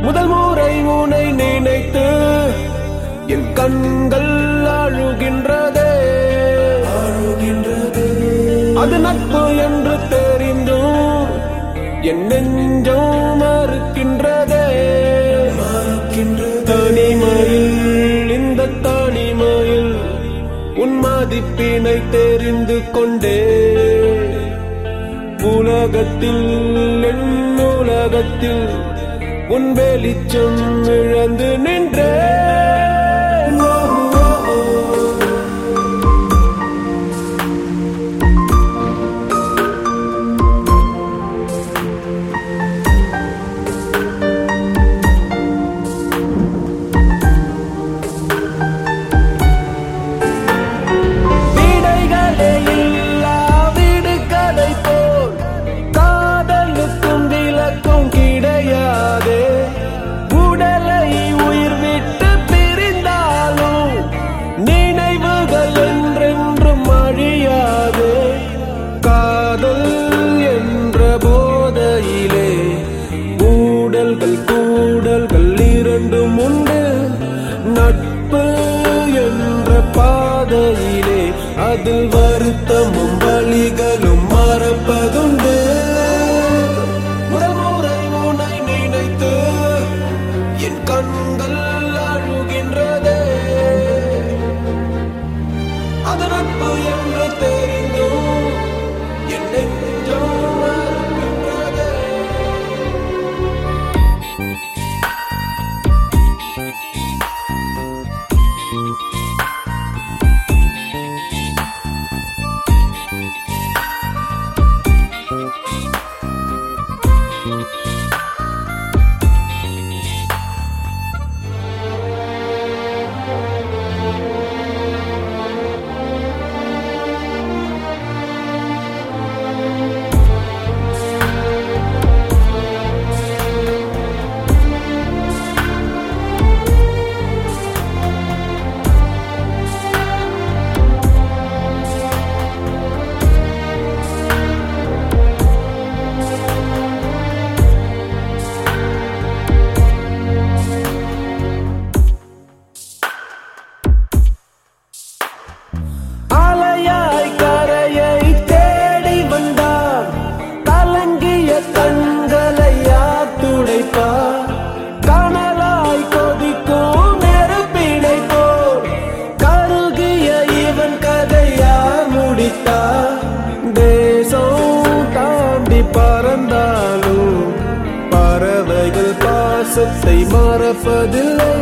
முதல் முறை உனை நினைத்து என் கண்கள் அழுகின்றதே அழுகின்றது அது நட்பு என்று தெரிந்தும் என் நெஞ்சம் மறுக்கின்றதே தனிமையில் இந்த தனிமையில் உன் மதிப்பினை தெரிந்து கொண்டே உலகத்தில் என் உலகத்தில் உன் வெளிச்சம் இழந்து நின்றேன் ஓ, ஓ, ஓ. விடைகளே இல்லா விடுகதை போல் காதலுக்கும் விளக்கும் கிடையாதே உடலை உயிர் விட்டு பிரிந்தாலும் நினைவுகள் என்றென்றும் அழியாதே காதல் என்ற போதையிலே ஊடல்கள் கூடல்கள் இரண்டும் உண்டு நட்பு என்ற பாதையிலே அதில் வருத்தமும் வழிகளும் மறப்பதுண்டு முதல் முறை உன்னை நினைத்து என் கண்கள் அழுகின்றதே அது நட்பு என்று தெரிந்தும் என் நெஞ்சம் மறுக்கின்றதே அலையாய் கரையை தேடி வந்தார் கலங்கிய கண்களை யார் துடைப்பார் கனலாய் கொதிக்கும் நெருப்பினை போல் கருகிய இவன் கதை யார் முடித்தார் தேசம் தாண்டி பறந்தாலும் பறவைகள் பாசத்தை மறப்பதில்லை